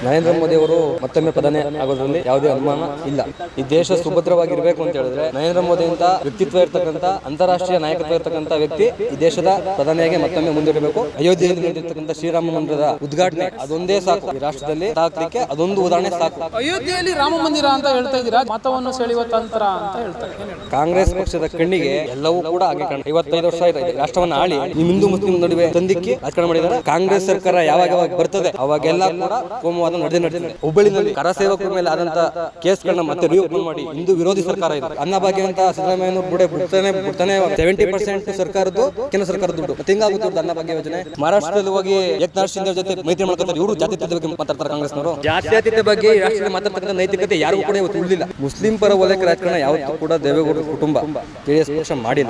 ನರೇಂದ್ರ ಮೋದಿ ಅವರು ಮತ್ತೊಮ್ಮೆ ಪ್ರಧಾನಿ ಆಗೋದ್ರಲ್ಲಿ ಯಾವುದೇ ಅನುಮಾನ ಇಲ್ಲ ಈ ದೇಶ ಸುಭದ್ರವಾಗಿರ್ಬೇಕು ಅಂತ ಹೇಳಿದ್ರೆ ನರೇಂದ್ರ ಮೋದಿ ಅಂತ ವ್ಯಕ್ತಿತ್ವ ಇರ್ತಕ್ಕಂಥ ಅಂತಾರಾಷ್ಟ್ರೀಯ ನಾಯಕತ್ವ ಇರ್ತಕ್ಕಂಥ ವ್ಯಕ್ತಿ ಈ ದೇಶದ ಪ್ರಧಾನಿಯಾಗಿ ಮತ್ತೊಮ್ಮೆ ಮುಂದಿರಬೇಕು ಅಯೋಧ್ಯೆಯಲ್ಲಿ ನಡೆದಿರ್ತಕ್ಕಂಥ ಶ್ರೀರಾಮ ಮಂದಿರದ ಉದ್ಘಾಟನೆ ಅದೊಂದೇ ಸಾಕು ಈ ರಾಷ್ಟ್ರದಲ್ಲಿ ಹಾಕ್ಲಿಕ್ಕೆ ಅದೊಂದು ಉದಾಹರಣೆ ಸಾಕು ಅಯೋಧ್ಯೆಯಲ್ಲಿ ರಾಮ ಮಂದಿರ ಅಂತ ಹೇಳ್ತಾ ಇದ್ದೀರಾ ಮತವನ್ನು ಸೆಳೆಯುವ ತಂತ್ರ ಅಂತ ಹೇಳ್ತಾರೆ ಏನ್ ಹೇಳ್ತಾರೆ? ಕಾಂಗ್ರೆಸ್ ಪಕ್ಷದ ಕಣ್ಣಿಗೆ ಎಲ್ಲವೂ ಕೂಡ ಹಾಗೆ ಕಾಣ ಐವತ್ತೈದು ವರ್ಷ ಆಯ್ತು ಈ ರಾಷ್ಟ್ರವನ್ನ ಆಳಿ ಈ ಹಿಂದೂ ಮುಸ್ಲಿಂ ನಡುವೆ ತಂದಿಕ್ಕಿ ರಾಜಕಾರಣ ಮಾಡಿದ್ದಾರೆ ಕಾಂಗ್ರೆಸ್ ಸರ್ಕಾರ ಯಾವಾಗ ಯಾವಾಗ ಬರ್ತದೆ ಅವಾಗೆಲ್ಲ ಕೂಡ ಕೋಮುವಾದ ನಡೆದೇ ನಡೆದಿದೆ ಹುಬ್ಬಳ್ಳಿನಲ್ಲಿ ಕರಸೇವಕರ ಮೇಲೆ ಆದಂತ ಕೇಸ್ಗಳನ್ನ ಮತ್ತೆ ರಿಓಪನ್ ಮಾಡಿ ಹಿಂದೂ ವಿರೋಧಿ ಸರ್ಕಾರ ಇದೆ ಅನ್ನಭಾಗ್ಯ ಅಂತ ಸಿದ್ದರಾಮಯ್ಯ ಬುಡೆ ಬಿಡ್ತಾನೆ ಬಿಡ್ತಾನೆ ಸೆವೆಂಟಿ ಪರ್ಸೆಂಟ್ ಸರ್ಕಾರದ್ದು ಕೇಂದ್ರ ಸರ್ಕಾರದ ದುಡ್ಡು ಮತ್ತೆ ಹಿಂಗಾಗುತ್ತೆ ಇವ್ರದ್ದು ಅನ್ನಭಾಗ್ಯ ಯೋಜನೆ ಮಹಾರಾಷ್ಟ್ರದಲ್ಲಿ ಹೋಗಿ ಏಕನಾಥ್ ಶಿಂದೆ ಜೊತೆ ಮೈತ್ರಿ ಮಾಡ್ಕೊತಾರೆ ಇವರು ಜಾತ್ಯತೀತ ಬಗ್ಗೆ ಮಾತಾಡ್ತಾರೆ ಕಾಂಗ್ರೆಸ್ನವರು ಜಾತ್ಯತೀತ ಬಗ್ಗೆ ಈ ರಾಷ್ಟ್ರದಲ್ಲಿ ಮಾತಾಡ್ತಕ್ಕಂಥ ನೈತಿಕತೆ ಯಾರಿಗೂ ಕೂಡ ಇವತ್ತು ಉಳಿದಿಲ್ಲ ಮುಸ್ಲಿಂ ಪರ ವಲಯಕ್ಕೆ ರಾಜಕಾರಣ ಯಾವತ್ತೂ ಕೂಡ ದೇವೇಗೌಡರ ಕುಟುಂಬ ಜೆಡಿಎಸ್ ಪಕ್ಷ ಮಾಡಿಲ್ಲ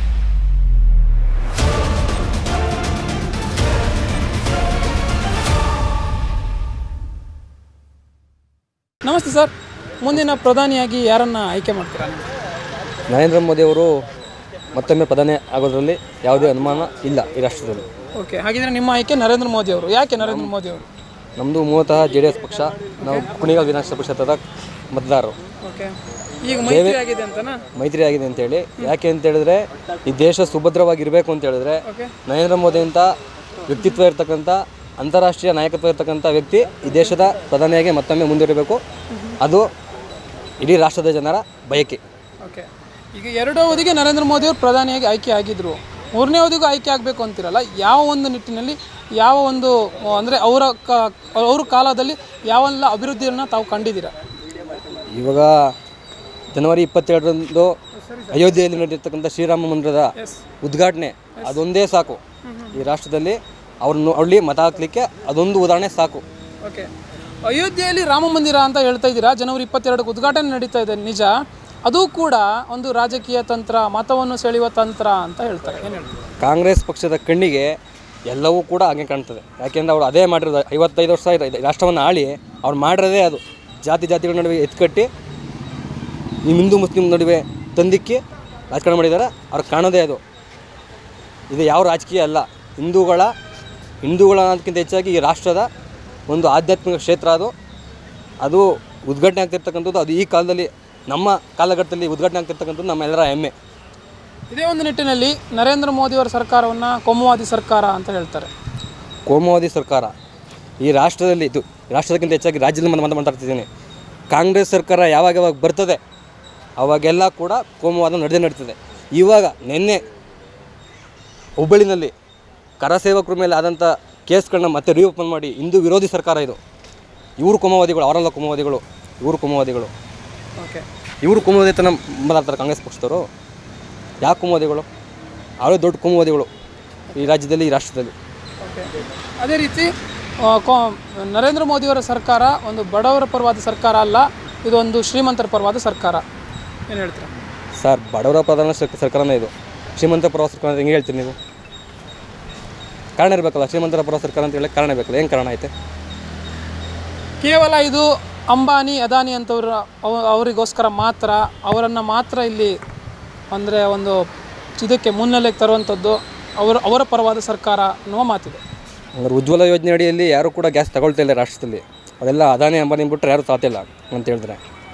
ನಮಸ್ತೆ ಸರ್ ಮುಂದಿನ ಪ್ರಧಾನಿಯಾಗಿ ಯಾರನ್ನ ಆಯ್ಕೆ ಮಾಡ್ತೀರಾ ನೀವು? ನರೇಂದ್ರ ಮೋದಿ ಅವರು ಮತ್ತೊಮ್ಮೆ ಪ್ರಧಾನಿ ಆಗೋದ್ರಲ್ಲಿ ಯಾವುದೇ ಅನುಮಾನ ಇಲ್ಲ ಈ ರಾಷ್ಟ್ರದಲ್ಲಿ ಓಕೆ ಹಾಗಿದ್ರೆ ನಿಮ್ಮ ಆಯ್ಕೆ ನರೇಂದ್ರ ಮೋದಿ ಅವರು ಯಾಕೆ ನರೇಂದ್ರ ಮೋದಿ ಅವರು ನಮ್ಮದು ಮೂಲತಃ ಜೆ ಡಿ ಎಸ್ ಪಕ್ಷ ನಾವು ಕುಣಿಗಲ್ ವಿಧಾನಸಭಾ ಕ್ಷೇತ್ರದ ಮತದಾರರು ಓಕೆ ಈಗ ಮೈತ್ರಿ ಆಗಿದೆ ಅಂತನಾ ಮೈತ್ರಿ ಆಗಿದೆ ಅಂತೇಳಿ ಯಾಕೆ ಅಂತ ಹೇಳಿದ್ರೆ ಈ ದೇಶ ಸುಭದ್ರವಾಗಿರಬೇಕು ಅಂತ ಹೇಳಿದ್ರೆ ಓಕೆ ನರೇಂದ್ರ ಮೋದಿ ಅಂತ ವ್ಯಕ್ತಿತ್ವ ಇರ್ತಕ್ಕಂಥ ಅಂತಾರಾಷ್ಟ್ರೀಯ ನಾಯಕತ್ವ ಇರ್ತಕ್ಕಂಥ ವ್ಯಕ್ತಿ ಈ ದೇಶದ ಪ್ರಧಾನಿಯಾಗಿ ಮತ್ತೊಮ್ಮೆ ಮುಂದಿರಬೇಕು ಅದು ಇಡೀ ರಾಷ್ಟ್ರದ ಜನರ ಬಯಕೆ ಓಕೆ ಈಗ ಎರಡು ಅವಧಿಗೆ ನರೇಂದ್ರ ಮೋದಿ ಅವರು ಪ್ರಧಾನಿಯಾಗಿ ಆಯ್ಕೆ ಆಗಿದ್ರು ಮೂರನೇ ಅವಧಿಗೂ ಆಯ್ಕೆ ಆಗಬೇಕು ಅಂತಿರಲ್ಲ ಯಾವ ಒಂದು ನಿಟ್ಟಿನಲ್ಲಿ ಯಾವ ಒಂದು ಅಂದರೆ ಅವರ ಕ ಅವ್ರ ಕಾಲದಲ್ಲಿ ಯಾವೆಲ್ಲ ಅಭಿವೃದ್ಧಿಯನ್ನು ತಾವು ಕಂಡಿದ್ದೀರಾ ಇವಾಗ ಜನವರಿ ಇಪ್ಪತ್ತೆರಡರಂದು ಅಯೋಧ್ಯೆಯಲ್ಲಿ ನಡೆದಿರ್ತಕ್ಕಂಥ ಶ್ರೀರಾಮ ಮಂದಿರದ ಉದ್ಘಾಟನೆ ಅದೊಂದೇ ಸಾಕು ಈ ರಾಷ್ಟ್ರದಲ್ಲಿ ಅವ್ರನ್ನ ಅಲ್ಲಿ ಮತ ಹಾಕ್ಲಿಕ್ಕೆ ಅದೊಂದು ಉದಾಹರಣೆ ಸಾಕು ಓಕೆ ಅಯೋಧ್ಯೆಯಲ್ಲಿ ರಾಮ ಮಂದಿರ ಅಂತ ಹೇಳ್ತಾ ಇದ್ದೀರಾ ಜನವರಿ ಇಪ್ಪತ್ತೆರಡಕ್ಕೆ ಉದ್ಘಾಟನೆ ನಡೀತಾ ಇದೆ ನಿಜ ಅದು ಕೂಡ ಒಂದು ರಾಜಕೀಯ ತಂತ್ರ ಮತವನ್ನು ಸೆಳೆಯುವ ತಂತ್ರ ಅಂತ ಹೇಳ್ತಾರೆ ಏನು ಹೇಳ್ತಾರೆ ಕಾಂಗ್ರೆಸ್ ಪಕ್ಷದ ಕಣ್ಣಿಗೆ ಎಲ್ಲವೂ ಕೂಡ ಹಾಗೆ ಕಾಣ್ತದೆ ಯಾಕೆಂದ್ರೆ ಅವ್ರು ಅದೇ ಮಾಡಿರೋದು ಐವತ್ತೈದು ವರ್ಷ ಆಯ್ತು ಈ ರಾಷ್ಟ್ರವನ್ನು ಆಳಿ ಅವ್ರು ಮಾಡಿರೋದೇ ಅದು ಜಾತಿ ಜಾತಿಗಳ ನಡುವೆ ಎತ್ಕಟ್ಟಿ ಈ ಹಿಂದೂ ಮುಸ್ಲಿಂ ನಡುವೆ ತಂದಿಕ್ಕಿ ರಾಜಕಾರಣ ಮಾಡಿದ್ದಾರೆ ಅವ್ರು ಕಾಣೋದೇ ಅದು ಇದು ಯಾವ ರಾಜಕೀಯ ಅಲ್ಲ ಹಿಂದೂಗಳ ಹಿಂದೂಗಳ ಅನ್ನೋದಕ್ಕಿಂತ ಹೆಚ್ಚಾಗಿ ಈ ರಾಷ್ಟ್ರದ ಒಂದು ಆಧ್ಯಾತ್ಮಿಕ ಕ್ಷೇತ್ರ ಅದು ಅದು ಉದ್ಘಾಟನೆ ಆಗ್ತಿರ್ತಕ್ಕಂಥದ್ದು ಅದು ಈ ಕಾಲದಲ್ಲಿ ನಮ್ಮ ಕಾಲಘಟ್ಟದಲ್ಲಿ ಉದ್ಘಾಟನೆ ಆಗ್ತಿರ್ತಕ್ಕಂಥದ್ದು ನಮ್ಮೆಲ್ಲರ ಹೆಮ್ಮೆ ಇದೇ ಒಂದು ನಿಟ್ಟಿನಲ್ಲಿ ನರೇಂದ್ರ ಮೋದಿಯವರ ಸರ್ಕಾರವನ್ನು ಕೋಮುವಾದಿ ಸರ್ಕಾರ ಅಂತ ಹೇಳ್ತಾರೆ ಕೋಮುವಾದಿ ಸರ್ಕಾರ ಈ ರಾಷ್ಟ್ರದಲ್ಲಿ ಇದು ರಾಷ್ಟ್ರದಕ್ಕಿಂತ ಹೆಚ್ಚಾಗಿ ರಾಜ್ಯದಲ್ಲಿ ಮಾತು ಮಾತಾಡ್ತಿದ್ದೀನಿ ಕಾಂಗ್ರೆಸ್ ಸರ್ಕಾರ ಯಾವಾಗ ಯಾವಾಗ ಬರ್ತದೆ ಅವಾಗೆಲ್ಲ ಕೂಡ ಕೋಮುವಾದ ನಡೆದೇ ನಡೀತದೆ ಇವಾಗ ನಿನ್ನೆ ಹುಬ್ಬಳ್ಳಿನಲ್ಲಿ ಕರಸೇವಕರ ಮೇಲೆ ಆದಂಥ ಕೇಸ್ಗಳನ್ನ ಮತ್ತೆ ರಿಓಪನ್ ಮಾಡಿ ಹಿಂದೂ ವಿರೋಧಿ ಸರ್ಕಾರ ಇದು ಇವರು ಕೋಮುವಾದಿಗಳು ಅವರೆಲ್ಲ ಕೋಮುವಾದಿಗಳು ಇವರು ಕೋಮುವಾದಿಗಳು ಓಕೆ ಇವರು ಕೋಮುವಾದಿತನ ಮಾತಾಡ್ತಾರೆ ಕಾಂಗ್ರೆಸ್ ಪಕ್ಷದವರು ಯಾವ ಕೋಮುವಾದಿಗಳು ಅವರೇ ದೊಡ್ಡ ಕೋಮುವಾದಿಗಳು ಈ ರಾಜ್ಯದಲ್ಲಿ ಈ ರಾಷ್ಟ್ರದಲ್ಲಿ ಓಕೆ ಅದೇ ರೀತಿ ಆ, ಕೋ ನರೇಂದ್ರ ಮೋದಿಯವರ ಸರ್ಕಾರ ಒಂದು ಬಡವರ ಪರವಾದ ಸರ್ಕಾರ ಅಲ್ಲ ಇದೊಂದು ಶ್ರೀಮಂತರ ಪರವಾದ ಸರ್ಕಾರ ಏನು ಹೇಳ್ತೀರಾ ಸರ್ ಬಡವರ ಪ್ರಧಾನ ಸರ್- ಸರ್ಕಾರನೇ ಇದು ಶ್ರೀಮಂತ ಪರ ಸರ್ಕಾರ ಅಂತ ಹೆಂಗೆ ಹೇಳ್ತೀರಿ ನೀವು ಕಾರಣ ಇರಬೇಕಲ್ಲ ಶ್ರೀಮಂತರ ಪರ ಸರ್ಕಾರ ಅಂತ ಹೇಳಿ ಕಾರಣ ಇರಬೇಕಲ್ಲ ಏನು ಕಾರಣ ಐತೆ ಕೇವಲ ಇದು ಅಂಬಾನಿ ಅದಾನಿ ಅಂತವ್ರ ಅವ- ಅವರಿಗೋಸ್ಕರ ಮಾತ್ರ ಅವರನ್ನು ಮಾತ್ರ ಇಲ್ಲಿ ಅಂದರೆ ಒಂದು ಇದಕ್ಕೆ ಮುನ್ನೆಲೆಗೆ ತರುವಂಥದ್ದು ಅವರ ಅವರ ಪರವಾದ ಸರ್ಕಾರ ಅನ್ನುವ ಮಾತಿದೆ ಹಂಗಾರೆ ಉಜ್ವಲ ಯೋಜನೆ ಅಡಿಯಲ್ಲಿ ಯಾರು ಕೂಡ ಗ್ಯಾಸ್ ತಗೊಳ್ತಾ ಇಲ್ಲ ರಾಷ್ಟ್ರದಲ್ಲಿ ಅದೆಲ್ಲ ಅದಾನಿ ಅಂಬಾನಿ ಬಿಟ್ಟರೆ ಯಾರು ತಾತಿಲ್ಲ ಅಂತ ಹೇಳಿದ್ರೆ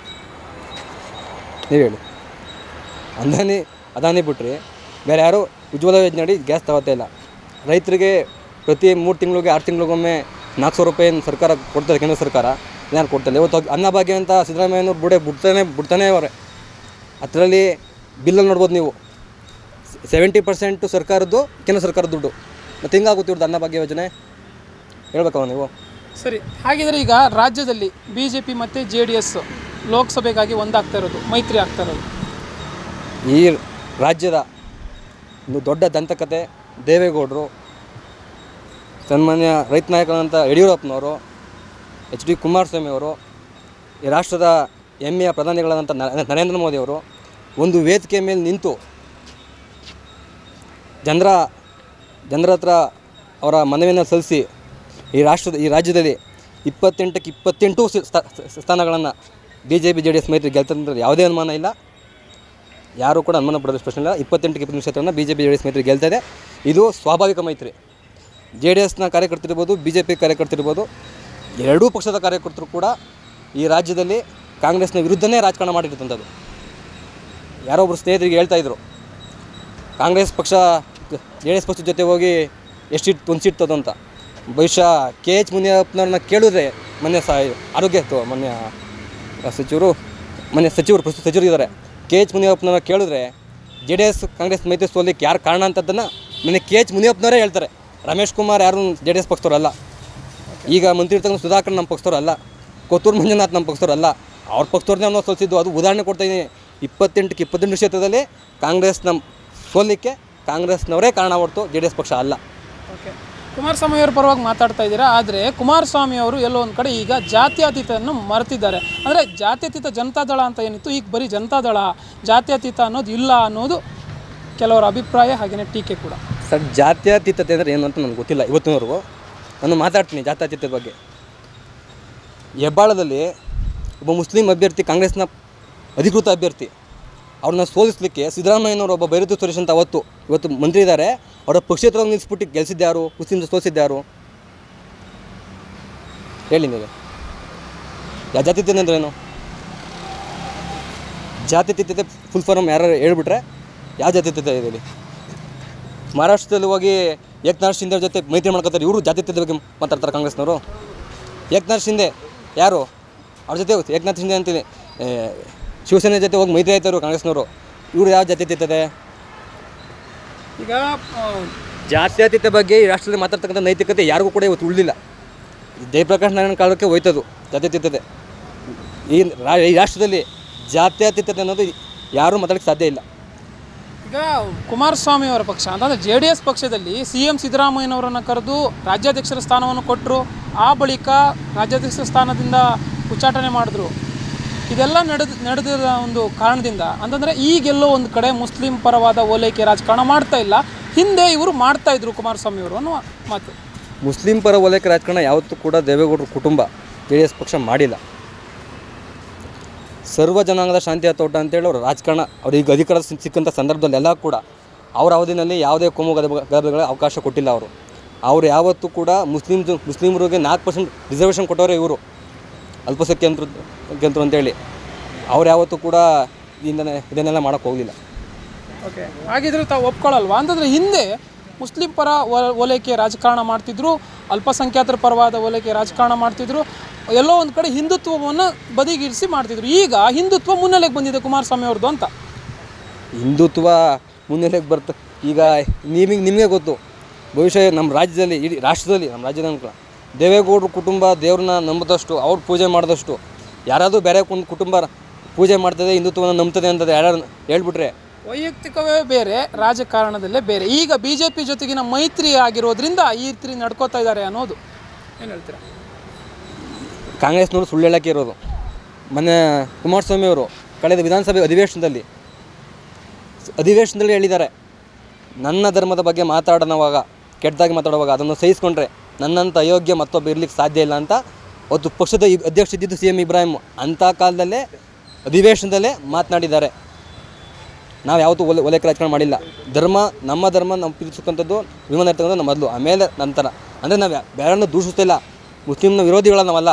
ನೀವು ಹೇಳಿ ಅಂದಾನಿ ಅದಾನಿ ಬಿಟ್ರೆ ಬೇರೆ ಯಾರು ಉಜ್ವಲ ಯೋಜನೆ ಅಡಿ ಗ್ಯಾಸ್ ತಗೋತಾ ಇಲ್ಲ ರೈತರಿಗೆ ಪ್ರತಿ ಮೂರು ತಿಂಗಳಿಗೆ ಆರು ತಿಂಗಳಿಗೊಮ್ಮೆ ನಾಲ್ಕು ಸಾವಿರ ರೂಪಾಯಿ ಸರ್ಕಾರ ಕೊಡ್ತಾರೆ ಕೇಂದ್ರ ಸರ್ಕಾರ ಯಾರು ಕೊಡ್ತಾರೆ ಇವತ್ತು ಅನ್ನಭಾಗ್ಯ ಅಂತ ಸಿದ್ದರಾಮಯ್ಯನವ್ರು ಬುಡೆ ಬಿಡ್ತಾನೆ ಬಿಡ್ತಾನೆ ಅವರೇ ಅದರಲ್ಲಿ ಬಿಲ್ಲಲ್ಲಿ ನೋಡ್ಬೋದು ನೀವು ಸೆವೆಂಟಿ ಪರ್ಸೆಂಟು ಸರ್ಕಾರದ್ದು ಕೇಂದ್ರ ಸರ್ಕಾರದ ದುಡ್ಡು ಮತ್ತು ಹಿಂಗಾಗುತ್ತೆ ಇವ್ರದ್ದು ಅನ್ನಭಾಗ್ಯ ಯೋಜನೆ ಹೇಳ್ಬೇಕವ ನೀವು ಸರಿ ಹಾಗಿದ್ರೆ ಈಗ ರಾಜ್ಯದಲ್ಲಿ ಬಿ ಜೆ ಪಿ ಮತ್ತು ಜೆ ಡಿ ಎಸ್ ಲೋಕಸಭೆಗಾಗಿ ಒಂದಾಗ್ತಾ ಇರೋದು ಮೈತ್ರಿ ಆಗ್ತಾ ಇರೋದು ಈ ರಾಜ್ಯದ ಒಂದು ದೊಡ್ಡ ದಂತಕತೆ ದೇವೇಗೌಡರು ಸನ್ಮಾನ್ಯ ರೈತ ನಾಯಕರಾದಂಥ ಯಡಿಯೂರಪ್ಪನವರು ಎಚ್ ಡಿ ಕುಮಾರಸ್ವಾಮಿ ಅವರು ಈ ರಾಷ್ಟ್ರದ ಹೆಮ್ಮೆಯ ಪ್ರಧಾನಿಗಳಾದಂಥ ನ- ನರೇಂದ್ರ ಮೋದಿ ಅವರು ಒಂದು ವೇದಿಕೆ ಮೇಲೆ ನಿಂತು ಜನರ ಜನರ ಹತ್ರ ಅವರ ಮನವಿಯನ್ನು ಸಲ್ಲಿಸಿ ಈ ರಾಷ್ಟ್ರದ ಈ ರಾಜ್ಯದಲ್ಲಿ ಇಪ್ಪತ್ತೆಂಟಕ್ಕೆ ಇಪ್ಪತ್ತೆಂಟು ಸಿ- ಸ್ಥಾ- ಸ್ಥಾನಗಳನ್ನು B J P J D S ಮೈತ್ರಿ ಗೆಲ್ತಂದ್ರೆ ಯಾವುದೇ ಅನುಮಾನ ಇಲ್ಲ ಯಾರೂ ಕೂಡ ಅನುಮಾನ ಪಡೋದು ಪ್ರಶ್ನೆ ಇಲ್ಲ ಇಪ್ಪತ್ತೆಂಟಕ್ಕೆ ಇಪ್ಪತ್ತು ಕ್ಷೇತ್ರವನ್ನು B J P J D S ಮೈತ್ರಿ ಗೆಲ್ತಾ ಇದೆ ಇದು ಸ್ವಾಭಾವಿಕ ಮೈತ್ರಿ ಜೆ ಡಿ ಎಸ್ನ ಕಾರ್ಯಕರ್ತರಿರ್ಬೋದು ಬಿ ಜೆ ಪಿ ಕಾರ್ಯಕರ್ತರಿರ್ಬೋದು ಎರಡೂ ಪಕ್ಷದ ಕಾರ್ಯಕರ್ತರು ಕೂಡ ಈ ರಾಜ್ಯದಲ್ಲಿ ಕಾಂಗ್ರೆಸ್ನ ವಿರುದ್ಧನೇ ರಾಜಕಾರಣ ಮಾಡಿರ್ತಂಥದ್ದು ಯಾರೋ ಒಬ್ಬರು ಸ್ನೇಹಿತರಿಗೆ ಹೇಳ್ತಾ ಇದ್ರು ಕಾಂಗ್ರೆಸ್ ಪಕ್ಷ ಜೆ ಡಿ ಎಸ್ ಪಕ್ಷದ ಜೊತೆ ಹೋಗಿ ಎಷ್ಟು ಸೀಟ್ ಒಂದು ಸೀಟ್ ತದೋ ಅಂತ ಬಹುಶಃ ಕೆ ಎಚ್ ಮುನಿಯಪ್ಪನವ್ರನ್ನ ಕೇಳಿದ್ರೆ ಮೊನ್ನೆ ಸ ಆರೋಗ್ಯ ಇತ್ತು ಮೊನ್ನೆ ಆ ಸಚಿವರು ಮೊನ್ನೆ ಸಚಿವರು ಪ್ರಸ್ತುತ ಸಚಿವರು ಇದ್ದಾರೆ ಕೆ ಎಚ್ ಮುನಿಯಪ್ಪನವ್ರನ್ನ ಕೇಳಿದ್ರೆ ಜೆ ಡಿ ಎಸ್ ಕಾಂಗ್ರೆಸ್ ಮೈತ್ರಿ ಸೋಲಿಕ್ಕೆ ಯಾರು ಕಾರಣ ಅಂತದ್ದನ್ನು ಮೊನ್ನೆ ಕೆ ಎಚ್ ಮುನಿಯಪ್ಪನವರೇ ಹೇಳ್ತಾರೆ ರಮೇಶ್ ಕುಮಾರ್ ಯಾರು ಜೆ ಡಿ ಎಸ್ ಪಕ್ಷದವರಲ್ಲ ಈಗ ಮಂತ್ರಿ ಇರ್ತಕ್ಕಂಥ ಸುಧಾಕರ್ ನಮ್ಮ ಪಕ್ಷದವರಲ್ಲ ಕೊತ್ತೂರು ಮಂಜುನಾಥ್ ನಮ್ಮ ಪಕ್ಷದವರಲ್ಲ ಅವ್ರ ಪಕ್ಷದವ್ರನ್ನೇ ನಾವು ಸೋಲಿಸಿದ್ದು ಅದು ಉದಾಹರಣೆ ಕೊಡ್ತಾ ಇದ್ದೀನಿ ಇಪ್ಪತ್ತೆಂಟಕ್ಕೆ ಇಪ್ಪತ್ತೆಂಟು ಕ್ಷೇತ್ರದಲ್ಲಿ ಕಾಂಗ್ರೆಸ್ನ ಸೋಲಿಕ್ಕೆ ಕಾಂಗ್ರೆಸ್ನವರೇ ಕಾರಣ ಹೊರತು ಜೆ ಡಿ ಎಸ್ ಪಕ್ಷ ಅಲ್ಲ ಓಕೆ ಕುಮಾರಸ್ವಾಮಿ ಅವರ ಪರವಾಗಿ ಮಾತಾಡ್ತಾ ಇದ್ದೀರಾ ಆದರೆ ಕುಮಾರಸ್ವಾಮಿ ಅವರು ಎಲ್ಲೋ ಒಂದು ಕಡೆ ಈಗ ಜಾತ್ಯತೀತವನ್ನು ಮರೆತಿದ್ದಾರೆ ಅಂದರೆ ಜಾತ್ಯತೀತ ಜನತಾದಳ ಅಂತ ಏನಿತ್ತು ಈಗ ಬರೀ ಜನತಾದಳ ಜಾತ್ಯತೀತ ಅನ್ನೋದು ಇಲ್ಲ ಅನ್ನೋದು ಕೆಲವರ ಅಭಿಪ್ರಾಯ ಹಾಗೆಯೇ ಟೀಕೆ ಕೂಡ ಸರ್ ಜಾತ್ಯತೀತತೆ ಅಂದರೆ ಏನು ಅಂತ ನನಗೆ ಗೊತ್ತಿಲ್ಲ ಇವತ್ತಿನವರೆಗೂ ನಾನು ಮಾತಾಡ್ತೀನಿ ಜಾತ್ಯತೀತದ ಬಗ್ಗೆ ಹೆಬ್ಬಾಳದಲ್ಲಿ ಒಬ್ಬ ಮುಸ್ಲಿಂ ಅಭ್ಯರ್ಥಿ ಕಾಂಗ್ರೆಸ್ನ ಅಧಿಕೃತ ಅಭ್ಯರ್ಥಿ ಅವ್ರನ್ನ ಸೋಲಿಸಲಿಕ್ಕೆ ಸಿದ್ದರಾಮಯ್ಯನವರು ಒಬ್ಬ ಬೈರತು ಸುರೇಶ್ ಅಂತ ಅವತ್ತು ಇವತ್ತು ಮಂತ್ರಿ ಇದ್ದಾರೆ ಅವರ ಪಕ್ಷೇತರವಾಗಿ ನಿಲ್ಲಿಸ್ಬಿಟ್ಟು ಗೆಲ್ಸಿದ್ದ್ಯಾರು ಮುಸ್ಲಿಂ ಸೋಲಿಸಿದ್ದ್ಯಾರು ಹೇಳಿ ನೀವು ಯಾ ಜಾತ್ಯತೀತ ಅಂದ್ರೇನು ಜಾತ್ಯತೀತತೆ ಫುಲ್ ಫಾರ್ಮ್ ಯಾರು ಹೇಳ್ಬಿಟ್ರೆ ಯಾವ ಜಾತ್ಯತೀತ ಇದೆ ಇಲ್ಲಿ ಮಹಾರಾಷ್ಟ್ರದಲ್ಲಿ ಹೋಗಿ ಏಕನಾಥ್ ಶಿಂದೆ ಜೊತೆ ಮೈತ್ರಿ ಮಾಡ್ಕೊತಾರೆ ಇವರು ಜಾತ್ಯತೀತದ ಬಗ್ಗೆ ಮಾತಾಡ್ತಾರೆ ಕಾಂಗ್ರೆಸ್ನವರು ಏಕನಾಥ್ ಶಿಂದೆ ಯಾರು ಅವ್ರ ಜೊತೆ ಏಕನಾಥ್ ಶಿಂದೆ ಅಂತೀನಿ ಏ, ಶಿವಸೇನೆ ಜೊತೆ ಹೋಗಿ ಮೈತ್ರಿ ಆಯ್ತಾರು ಕಾಂಗ್ರೆಸ್ನವರು ಇವರು ಯಾವ ಜಾತ್ಯತೀತದೆ ಈಗ ಆ, ಜಾತ್ಯತೀತ ಬಗ್ಗೆ ಈ ರಾಷ್ಟ್ರದಲ್ಲಿ ಮಾತಾಡ್ತಕ್ಕಂಥ ನೈತಿಕತೆ ಯಾರಿಗೂ ಕೂಡ ಇವತ್ತು ಉಳಿದಿಲ್ಲ ಜಯಪ್ರಕಾಶ್ ನಾರಾಯಣ ಕಾಲಕ್ಕೆ ಹೋಯ್ತದು ಜಾತ್ಯತೀತತೆ ಈ ರಾ- ಈ ರಾಷ್ಟ್ರದಲ್ಲಿ ಜಾತ್ಯತೀತತೆ ಅನ್ನೋದು ಯಾರೂ ಮಾತಾಡೋಕ್ಕೆ ಸಾಧ್ಯ ಇಲ್ಲ ಈಗ ಕುಮಾರಸ್ವಾಮಿ ಅವರ ಪಕ್ಷ ಅಂತಂದರೆ ಜೆ ಡಿ ಎಸ್ ಪಕ್ಷದಲ್ಲಿ ಸಿ ಎಂ ಸಿದ್ದರಾಮಯ್ಯನವರನ್ನು ಕರೆದು ರಾಜ್ಯಾಧ್ಯಕ್ಷರ ಸ್ಥಾನವನ್ನು ಕೊಟ್ಟರು ಆ ಬಳಿಕ ರಾಜ್ಯಾಧ್ಯಕ್ಷರ ಸ್ಥಾನದಿಂದ ಉಚ್ಚಾಟನೆ ಮಾಡಿದ್ರು ಇದೆಲ್ಲ ನಡೆದ ನಡೆದ ಒಂದು ಕಾರಣದಿಂದ ಅಂತಂದರೆ ಈಗೆಲ್ಲೋ ಒಂದು ಕಡೆ ಮುಸ್ಲಿಂ ಪರವಾದ ಓಲೈಕೆ ರಾಜಕಾರಣ ಮಾಡ್ತಾ ಇಲ್ಲ ಹಿಂದೆ ಇವರು ಮಾಡ್ತಾ ಇದ್ರು ಕುಮಾರಸ್ವಾಮಿ ಅವರು ಅನ್ನುವ ಮಾತು ಮುಸ್ಲಿಂ ಪರ ವಲಯಕ್ಕೆ ರಾಜಕಾರಣ ಯಾವತ್ತೂ ಕೂಡ ದೇವೇಗೌಡರ ಕುಟುಂಬ ಜೆ ಡಿ ಎಸ್ ಪಕ್ಷ ಮಾಡಿಲ್ಲ ಸರ್ವ ಜನಾಂಗದ ಶಾಂತಿಯ ತೋಟ ಅಂತೇಳಿ ಅವರು ರಾಜಕಾರಣ ಅವ್ರಿಗೆ ಅಧಿಕಾರ ಸಿಕ್- ಸಿಕ್ಕಂಥ ಸಂದರ್ಭದಲ್ಲೆಲ್ಲ ಕೂಡ ಅವರ ಅವಧಿನಲ್ಲಿ ಯಾವುದೇ ಕೋಮು ಗಲಭೆ ಗಲಭೆಗಳ ಅವಕಾಶ ಕೊಟ್ಟಿಲ್ಲ ಅವರು ಅವರು ಯಾವತ್ತೂ ಕೂಡ ಮುಸ್ಲಿಮ್ ಮುಸ್ಲಿಮರಿಗೆ ನಾಲ್ಕು ಪರ್ಸೆಂಟ್ ರಿಸರ್ವೇಷನ್ ಕೊಟ್ಟವರೇ ಇವರು ಅಲ್ಪಸಂಖ್ಯಾತರು ಸಂಖ್ಯಾತರು ಅಂತೇಳಿ ಅವ್ರು ಯಾವತ್ತೂ ಕೂಡ ಇದನ್ನೇ ಇದನ್ನೆಲ್ಲ ಮಾಡೋಕ್ಕೆ ಹೋಗಲಿಲ್ಲ ಓಕೆ ಹಾಗಿದ್ರೆ ತಾವು ಒಪ್ಕೊಳ್ಳಲ್ವಾ ಅಂತಂದರೆ ಹಿಂದೆ ಮುಸ್ಲಿಂ ಪರ ಓ- ಓಲೈಕೆ ರಾಜಕಾರಣ ಮಾಡ್ತಿದ್ರು ಅಲ್ಪಸಂಖ್ಯಾತರ ಪರವಾದ ಓಲೈಕೆ ರಾಜಕಾರಣ ಮಾಡ್ತಿದ್ರು ಎಲ್ಲೋ ಒಂದು ಕಡೆ ಹಿಂದುತ್ವವನ್ನು ಬದಿಗಿರಿಸಿ ಮಾಡ್ತಿದ್ರು ಈಗ ಹಿಂದುತ್ವ ಮುನ್ನೆಲೆಗೆ ಬಂದಿದೆ ಕುಮಾರಸ್ವಾಮಿ ಅವ್ರದ್ದು ಅಂತ ಹಿಂದುತ್ವ ಮುನ್ನೆಲೆಗೆ ಬರ್ತ ಈಗ ನಿಮಗೆ ನಿಮಗೆ ಗೊತ್ತು ಬಹುಶಃ ನಮ್ಮ ರಾಜ್ಯದಲ್ಲಿ ಇಡೀ ರಾಷ್ಟ್ರದಲ್ಲಿ ನಮ್ಮ ರಾಜ್ಯದ ಅನ್ಕೊ ದೇವೇಗೌಡರ ಕುಟುಂಬ ದೇವ್ರನ್ನ ನಂಬಿದಷ್ಟು ಅವ್ರು ಪೂಜೆ ಮಾಡಿದಷ್ಟು ಯಾರಾದರೂ ಬೇರೆ ಒಂದು ಕುಟುಂಬ ಪೂಜೆ ಮಾಡ್ತದೆ ಹಿಂದುತ್ವವನ್ನು ನಂಬ್ತದೆ ಅಂತದೆ ಯಾರು ಹೇಳ್ಬಿಟ್ರೆ ವೈಯಕ್ತಿಕವೇ ಬೇರೆ ರಾಜಕಾರಣದಲ್ಲೇ ಬೇರೆ ಈಗ ಬಿ ಜೆ ಪಿ ಜೊತೆಗಿನ ಮೈತ್ರಿ ಆಗಿರೋದ್ರಿಂದ ಈ ರೀತಿ ನಡ್ಕೋತಾ ಇದ್ದಾರೆ ಅನ್ನೋದು ಏನು ಹೇಳ್ತೀರಾ ಕಾಂಗ್ರೆಸ್ನವರು ಸುಳ್ಳು ಹೇಳಕ್ಕೆ ಇರೋದು ಮೊನ್ನೆ ಕುಮಾರಸ್ವಾಮಿ ಅವರು ಕಳೆದ ವಿಧಾನಸಭೆ ಅಧಿವೇಶನದಲ್ಲಿ ಅಧಿವೇಶನದಲ್ಲಿ ಹೇಳಿದ್ದಾರೆ ನನ್ನ ಧರ್ಮದ ಬಗ್ಗೆ ಮಾತಾಡೋವಾಗ ಕೆಟ್ಟದಾಗಿ ಮಾತಾಡುವಾಗ ಅದನ್ನು ಸಹಿಸ್ಕೊಂಡ್ರೆ ನನ್ನಂಥ ಅಯೋಗ್ಯ ಮತ್ತೊಬ್ಬ ಇರ್ಲಿಕ್ಕೆ ಸಾಧ್ಯ ಇಲ್ಲ ಅಂತ ಅವತ್ತು ಪಕ್ಷದ ಇಬ್- ಅಧ್ಯಕ್ಷ ಇದ್ದಿದ್ದು ಸಿ ಎಂ ಇಬ್ರಾಹಿಂ ಅಂಥ ಕಾಲದಲ್ಲೇ ಅಧಿವೇಶನದಲ್ಲೇ ಮಾತನಾಡಿದ್ದಾರೆ ನಾವು ಯಾವತ್ತೂ ಒಲೆ ಒಲೆಕ್ಕೆ ರಾಜಕಾರಣ ಮಾಡಿಲ್ಲ ಧರ್ಮ ನಮ್ಮ ಧರ್ಮ ನಾವು ಪ್ರೀತಿಸಕ್ಕಂಥದ್ದು ವಿಮಾನ ಇರ್ತಕ್ಕಂಥದ್ದು ನಮ್ಮ ಮೊದಲು ಆಮೇಲೆ ನಂತರ ಅಂದರೆ ನಾವು ಬೇರೆಯನ್ನು ದೂಷಿಸ್ತಿಲ್ಲ ಮುಸ್ಲಿಮ್ನ ವಿರೋಧಿಗಳ ನಾವಲ್ಲ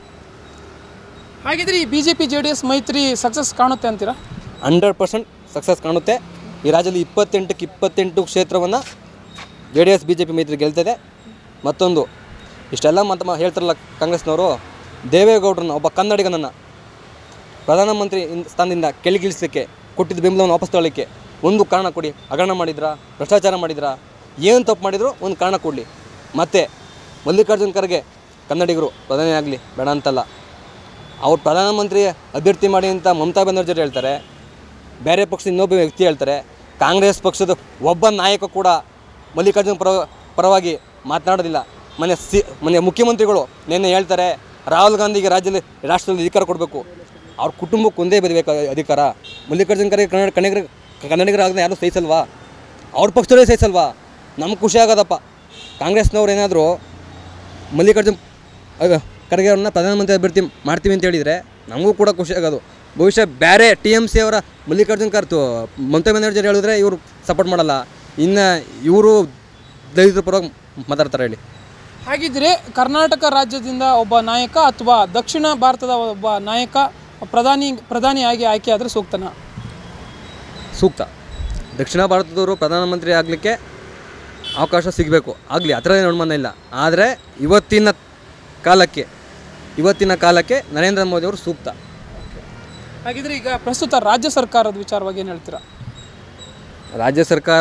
ಹಾಗಿದ್ರೆ ಈ B J P J D S ಮೈತ್ರಿ ಸಕ್ಸಸ್ ಕಾಣುತ್ತೆ ಅಂತೀರಾ ಹಂಡ್ರೆಡ್ ಪರ್ಸೆಂಟ್ ಸಕ್ಸಸ್ ಕಾಣುತ್ತೆ ಈ ರಾಜ್ಯದಲ್ಲಿ ಇಪ್ಪತ್ತೆಂಟಕ್ಕೆ ಇಪ್ಪತ್ತೆಂಟು ಕ್ಷೇತ್ರವನ್ನು J D S B J P ಮೈತ್ರಿ ಗೆಲ್ತದೆ ಮತ್ತೊಂದು ಇಷ್ಟೆಲ್ಲ ಮಾತು ಮಾ- ಹೇಳ್ತಾರಲ್ಲ ಕಾಂಗ್ರೆಸ್ನವರು ದೇವೇಗೌಡರನ್ನ ಒಬ್ಬ ಕನ್ನಡಿಗನನ್ನು ಪ್ರಧಾನಮಂತ್ರಿ ಇನ್- ಸ್ಥಾನದಿಂದ ಕೆಳಗಿಳಿಸಲಿಕ್ಕೆ ಕೊಟ್ಟಿದ್ದ ಬೆಂಬಲವನ್ನು ವಾಪಸ್ ತಗೊಳ್ಳಿಕ್ಕೆ ಒಂದು ಕಾರಣ ಕೊಡಿ ಹಗರಣ ಮಾಡಿದ್ರಾ ಭ್ರಷ್ಟಾಚಾರ ಮಾಡಿದ್ರಾ ಏನು ತಪ್ಪು ಮಾಡಿದ್ರು ಒಂದು ಕಾರಣ ಕೊಡಲಿ ಮತ್ತು ಮಲ್ಲಿಕಾರ್ಜುನ್ ಖರ್ಗೆ ಕನ್ನಡಿಗರು ಪ್ರಧಾನಿ ಆಗಲಿ ಬೇಡ ಅಂತಲ್ಲ ಅವ್ರು ಪ್ರಧಾನಮಂತ್ರಿ ಅಭ್ಯರ್ಥಿ ಮಾಡಿ ಅಂತ ಮಮತಾ ಬ್ಯಾನರ್ಜಿ ಹೇಳ್ತಾರೆ ಬೇರೆ ಪಕ್ಷದ ಇನ್ನೊಬ್ಬ ವ್ಯಕ್ತಿ ಹೇಳ್ತಾರೆ ಕಾಂಗ್ರೆಸ್ ಪಕ್ಷದ ಒಬ್ಬ ನಾಯಕ ಕೂಡ ಮಲ್ಲಿಕಾರ್ಜುನ್ ಪರ ಪರವಾಗಿ ಮಾತನಾಡೋದಿಲ್ಲ ಮನೆ ಸಿ ಮನೆ ಮುಖ್ಯಮಂತ್ರಿಗಳು ನಿನ್ನೆ ಹೇಳ್ತಾರೆ ರಾಹುಲ್ ಗಾಂಧಿಗೆ ರಾಜ್ಯದಲ್ಲಿ ರಾಷ್ಟ್ರದಲ್ಲಿ ಅಧಿಕಾರ ಕೊಡಬೇಕು ಅವ್ರ ಕುಟುಂಬಕ್ಕೆ ಒಂದೇ ಬರಬೇಕು ಅಧಿಕಾರ ಮಲ್ಲಿಕಾರ್ಜುನ್ ಖರ್ಗೆ ಕನ್ನಡ ಕನ್ನಡಿಗರ ಕನ್ನಡಿಗರಾಗದೆ ಯಾರೂ ಸಹಿಸಲ್ವಾ ಅವ್ರ ಪಕ್ಷದವರೇ ಸಹಿಸಲ್ವಾ ನಮ್ಗೆ ಖುಷಿ ಆಗೋದಪ್ಪ ಕಾಂಗ್ರೆಸ್ನವ್ರು ಏನಾದರೂ ಮಲ್ಲಿಕಾರ್ಜುನ್ ಅಹ್, ಖರ್ಗೆ ಅವ್ರನ್ನ ಪ್ರಧಾನಮಂತ್ರಿ ಅಭ್ಯರ್ಥಿ ಮಾಡ್ತೀವಿ ಅಂತ ಹೇಳಿದರೆ ನಮಗೂ ಕೂಡ ಖುಷಿ ಆಗೋದು ಬಹುಶಃ ಬೇರೆ ಟಿ ಎಮ್ ಸಿ ಅವರ ಮಲ್ಲಿಕಾರ್ಜುನ್ ಖರ್ತು ಮಮತಾ ಬ್ಯಾನರ್ಜಿ ಹೇಳಿದ್ರೆ ಇವರು ಸಪೋರ್ಟ್ ಮಾಡಲ್ಲ ಇನ್ನು ಇವರು ದಲಿತರ ಪರವಾಗಿ ಮಾತಾಡ್ತಾರೆ ಹೇಳಿ ಹಾಗಿದ್ರೆ ಕರ್ನಾಟಕ ರಾಜ್ಯದಿಂದ ಒಬ್ಬ ನಾಯಕ ಅಥವಾ ದಕ್ಷಿಣ ಭಾರತದ ಒಬ್ಬ ನಾಯಕ ಪ್ರಧಾನಿ ಪ್ರಧಾನಿಯಾಗಿ ಆಯ್ಕೆಯಾದರೆ ಸೂಕ್ತನಾ ಸೂಕ್ತ ದಕ್ಷಿಣ ಭಾರತದವರು ಪ್ರಧಾನಮಂತ್ರಿ ಆಗಲಿಕ್ಕೆ ಅವಕಾಶ ಸಿಗಬೇಕು ಆಗಲಿ ಆ ಥರ ಏನು ಅನುಮಾನ ಇಲ್ಲ ಆದರೆ ಇವತ್ತಿನ ಕಾಲಕ್ಕೆ ಇವತ್ತಿನ ಕಾಲಕ್ಕೆ ನರೇಂದ್ರ ಮೋದಿಯವರು ಸೂಕ್ತ ಹಾಗಿದ್ರೆ ಈಗ ಪ್ರಸ್ತುತ ರಾಜ್ಯ ಸರ್ಕಾರದ ವಿಚಾರವಾಗಿ ಏನು ಹೇಳ್ತೀರಾ ರಾಜ್ಯ ಸರ್ಕಾರ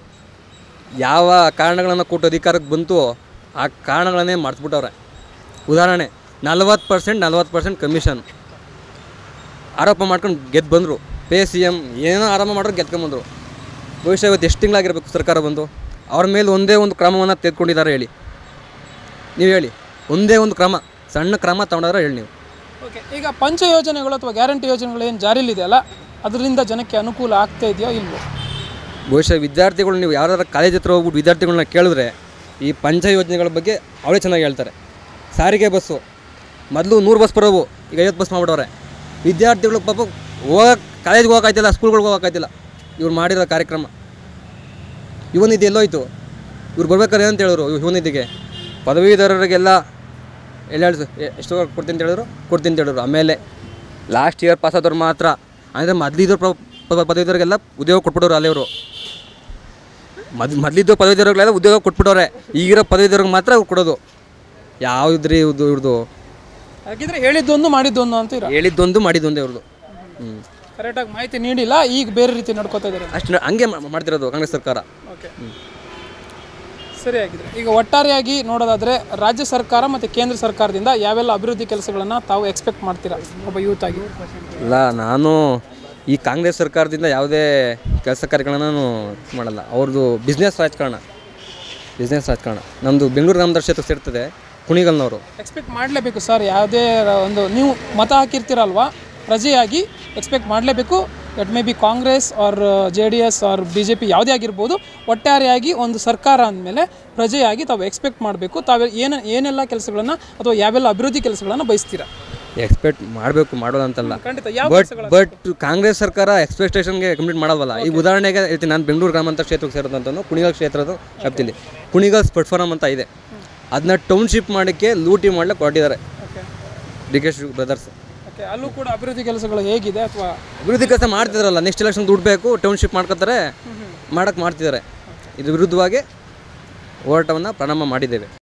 ಯಾವ ಕಾರಣಗಳನ್ನು ಕೊಟ್ಟು ಅಧಿಕಾರಕ್ಕೆ ಬಂತು ಆ ಕಾರಣಗಳನ್ನೇ ಮಾಡಿಸ್ಬಿಟ್ಟವ್ರೆ ಉದಾಹರಣೆ ನಲ್ವತ್ತು ಪರ್ಸೆಂಟ್ ನಲ್ವತ್ತು ಪರ್ಸೆಂಟ್ ಕಮಿಷನ್ ಆರೋಪ ಮಾಡ್ಕೊಂಡು ಗೆದ್ದು ಬಂದರು ಪೇ ಸಿ ಎಮ್ ಏನೋ ಆರೋಪ ಮಾಡಿದ್ರು ಗೆದ್ಕೊಂಬಂದರು ಬಹುಶಃ ಇವತ್ತು ಎಷ್ಟು ತಿಂಗಳಾಗಿರ್ಬೇಕು ಸರ್ಕಾರ ಬಂದು ಅವ್ರ ಮೇಲೆ ಒಂದೇ ಒಂದು ಕ್ರಮವನ್ನು ತೆಗೆದುಕೊಂಡಿದ್ದಾರೆ ಹೇಳಿ ನೀವು ಹೇಳಿ ಒಂದೇ ಒಂದು ಕ್ರಮ ಸಣ್ಣ ಕ್ರಮ ತಗೊಂಡಾರ ಹೇಳಿ ನೀವು ಓಕೆ ಈಗ ಪಂಚ ಯೋಜನೆಗಳು ಅಥವಾ ಗ್ಯಾರಂಟಿ ಯೋಜನೆಗಳು ಏನು ಜಾರಿಲಿದೆಯಲ್ಲ ಅದರಿಂದ ಜನಕ್ಕೆ ಅನುಕೂಲ ಆಗ್ತಾ ಇದೆಯೋ ಇಲ್ವೋ ಬಹುಶಃ ವಿದ್ಯಾರ್ಥಿಗಳು ನೀವು ಯಾರು ಕಾಲೇಜ್ ಹತ್ರ ಹೋಗ್ಬಿಟ್ಟು ವಿದ್ಯಾರ್ಥಿಗಳನ್ನ ಕೇಳಿದ್ರೆ ಈ ಪಂಚ ಯೋಜನೆಗಳ ಬಗ್ಗೆ ಅವಳೇ ಚೆನ್ನಾಗಿ ಹೇಳ್ತಾರೆ ಸಾರಿಗೆ ಬಸ್ಸು ಮೊದಲು ನೂರು ಬಸ್ ಬರೋವು ಈಗ ಐವತ್ತು ಬಸ್ ಮಾಡಿಬಿಡವ್ರೆ ವಿದ್ಯಾರ್ಥಿಗಳು ಪಾಪ ಹೋಗಕ್ಕೆ ಕಾಲೇಜ್ಗೆ ಹೋಗೋಕ್ಕಾಯ್ತಿಲ್ಲ ಸ್ಕೂಲ್ಗಳಿಗೆ ಹೋಗೋಕ್ಕಾಯ್ತಿಲ್ಲ ಇವ್ರು ಮಾಡಿರೋ ಕಾರ್ಯಕ್ರಮ ಯುವನಿಧಿ ಎಲ್ಲೋಯ್ತು ಇವ್ರು ಬರ್ಬೇಕಾದ್ರೆ ಏನಂತ ಹೇಳಿದ್ರು ಯುವನಿಧಿಗೆ ಪದವೀಧರರಿಗೆಲ್ಲ ಎಲ್ಲ ಎಷ್ಟು ಕೊಡ್ತೀನಿ ಅಂತ ಹೇಳಿದ್ರು ಕೊಡ್ತೀನಿ ಅಂತ ಹೇಳಿದ್ರು ಆಮೇಲೆ ಲಾಸ್ಟ್ ಇಯರ್ ಪಾಸ್ ಆದವ್ರು ಮಾತ್ರ ಅಂದರೆ ಮೊದಲಿದ್ದವ್ರು ಪದವೀಧರಿಗೆಲ್ಲ ಉದ್ಯೋಗ ಕೊಟ್ಬಿಟ್ಟವ್ರು ಅಲ್ಲಿ ಅವರು ಮೊದ್ ಮೊದಲಿದ್ದು ಪದವೀಧರರಿಗೆಲ್ಲ ಉದ್ಯೋಗ ಕೊಟ್ಬಿಟ್ಟವ್ರೆ ಈಗಿರೋ ಪದವೀಧರಿಗೆ ಮಾತ್ರ ಅವ್ರು ಕೊಡೋದು ಯಾವುದ್ರಿ ಇವ್ರದ್ದು ಇವ್ರದ್ದು ಹಾಗಿದ್ರೆ ಹೇಳಿದ್ದೊಂದು ಮಾಡಿದ್ದೊಂದು ಅಂತ ಇರ ಹೇಳಿದ್ದೊಂದು ಮಾಡಿದ್ದೊಂದು ಇವ್ರದ್ದು ಹ್ಞೂ ಕರೆಕ್ಟಾಗಿ ಮಾಹಿತಿ ನೀಡಿಲ್ಲ ಈಗ ಬೇರೆ ರೀತಿ ನಡ್ಕೋತಾ ಇದ್ದಾರೆ ಅಷ್ಟು ಹಂಗೆ ಮಾ- ಮಾಡ್ತಿರೋದು ಕಾಂಗ್ರೆಸ್ ಸರ್ಕಾರ ಓಕೆ ಸರಿ ಆಗಿದ್ರೆ ಈಗ ಒಟ್ಟಾರೆಯಾಗಿ ನೋಡೋದಾದ್ರೆ ರಾಜ್ಯ ಸರ್ಕಾರ ಮತ್ತು ಕೇಂದ್ರ ಸರ್ಕಾರದಿಂದ ಯಾವೆಲ್ಲ ಅಭಿವೃದ್ಧಿ ಕೆಲಸಗಳನ್ನು ತಾವು ಎಕ್ಸ್ಪೆಕ್ಟ್ ಮಾಡ್ತೀರಾ ಒಬ್ಬ ಯೂತ್ ಆಗಿ ಇಲ್ಲ ನಾನು ಈ ಕಾಂಗ್ರೆಸ್ ಸರ್ಕಾರದಿಂದ ಯಾವುದೇ ಕೆಲಸ ಕಾರ್ಯಗಳನ್ನು ನಾನು ಮಾಡಲ್ಲ ಅವ್ರದ್ದು ಬಿಸ್ನೆಸ್ ರಾಜಕಾರಣ ಬಿಸ್ನೆಸ್ ರಾಜಕಾರಣ ನಮ್ಮದು ಬೆಂಗಳೂರು ಗ್ರಾಮದ ಕ್ಷೇತ್ರ ಸೇರ್ತದೆ ಕುಣಿಗಲ್ನವರು ಎಕ್ಸ್ಪೆಕ್ಟ್ ಮಾಡಲೇಬೇಕು ಸರ್ ಯಾವುದೇ ಒಂದು ನೀವು ಮತ ಹಾಕಿರ್ತೀರಲ್ವಾ ಪ್ರಜೆಯಾಗಿ ಎಕ್ಸ್ಪೆಕ್ಟ್ ಮಾಡಲೇಬೇಕು that maybe Congress or J D S or B J P ಯಾವುದೇ ಆಗಿರ್ಬೋದು ಒಟ್ಟಾರೆಯಾಗಿ ಒಂದು ಸರ್ಕಾರ ಅಂದಮೇಲೆ ಪ್ರಜೆಯಾಗಿ ತಾವು ಎಕ್ಸ್ಪೆಕ್ಟ್ ಮಾಡಬೇಕು ತಾವು ಏನ ಏನೆಲ್ಲ ಕೆಲಸಗಳನ್ನು ಅಥವಾ ಯಾವೆಲ್ಲ ಅಭಿವೃದ್ಧಿ ಕೆಲಸಗಳನ್ನು ಬಯಸ್ತೀರಾ ಎಕ್ಸ್ಪೆಕ್ಟ್ ಮಾಡಬೇಕು ಮಾಡೋದು ಅಂತಲ್ಲ ಖಂಡಿತ ಯಾವ ಬಟ್ ಬಟ್ ಕಾಂಗ್ರೆಸ್ ಸರ್ಕಾರ ಎಕ್ಸ್ಪೆಕ್ಟೇಷನ್ಗೆ ಕಂಪ್ಲೀಟ್ ಮಾಡಲ್ವಲ್ಲ ಈ ಉದಾಹರಣೆಗೆ ಹೇಳ್ತೀನಿ ನಾನು ಬೆಂಗಳೂರು ಗ್ರಾಮಾಂತರ ಕ್ಷೇತ್ರಕ್ಕೆ ಸೇರೋದಂತಂದು ಕುಣಿಗಲ್ ಕ್ಷೇತ್ರದ ವ್ಯಾಪ್ತಿಲಿ ಕುಣಿಗಲ್ ಸ್ಪಟ್ ಫಾರಮ್ ಅಂತ ಇದೆ ಅದನ್ನ ಟೌನ್ಶಿಪ್ ಮಾಡೋಕ್ಕೆ ಲೂಟಿ ಮಾಡ್ಲಿಕ್ಕೆ ಹೊರಟಿದ್ದಾರೆ ಓಕೆ ಡಿ ಕೆ ಶಿ ಬ್ರದರ್ಸ್ ಓಕೆ ಅಲ್ಲೂ ಕೂಡ ಅಭಿವೃದ್ಧಿ ಕೆಲಸಗಳು ಹೇಗಿದೆ ಅಥವಾ ಅಭಿವೃದ್ಧಿ ಕೆಲಸ ಮಾಡ್ತಿದಾರಲ್ಲ ನೆಕ್ಸ್ಟ್ ಎಲೆಕ್ಷನ್ ದುಡ್ಡು ಬೇಕು ಟೌನ್ಶಿಪ್ ಮಾಡ್ಕೊತಾರೆ ಮಾಡಕ್ಕೆ ಮಾಡ್ತಿದ್ದಾರೆ ಇದ್ರ ವಿರುದ್ಧವಾಗಿ ಹೋರಾಟವನ್ನು ಪ್ರಾರಂಭ ಮಾಡಿದ್ದೇವೆ